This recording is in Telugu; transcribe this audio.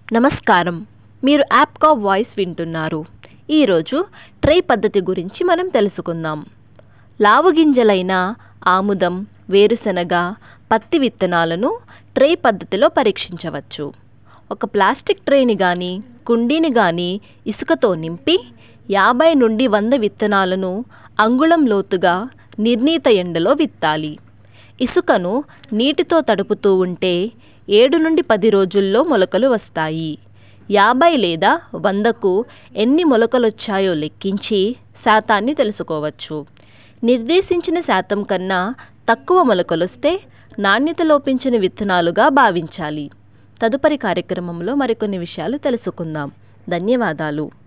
నమస్కారం మీరు యాప్కా వాయిస్ వింటున్నారు ఈరోజు ట్రే పద్ధతి గురించి మనం తెలుసుకుందాం లావు గింజలైన ఆముదం వేరుశనగ పత్తి విత్తనాలను ట్రే పద్ధతిలో పరీక్షించవచ్చు ఒక ప్లాస్టిక్ ట్రేని కానీ కుండీని కానీ ఇసుకతో నింపి యాభై నుండి వంద విత్తనాలను అంగుళం లోతుగా నిర్ణీత ఎండలో విత్తాలి ఇసుకను నీటితో తడుపుతూ ఉంటే ఏడు నుండి పది రోజుల్లో మొలకలు వస్తాయి యాభై లేదా వందకు ఎన్ని మొలకలు వచ్చాయో లెక్కించి శాతాన్ని తెలుసుకోవచ్చు నిర్దేశించిన శాతం కన్నా తక్కువ మొలకలొస్తే నాణ్యత లోపించిన విత్తనాలుగా భావించాలి తదుపరి కార్యక్రమంలో మరికొన్ని విషయాలు తెలుసుకుందాం ధన్యవాదాలు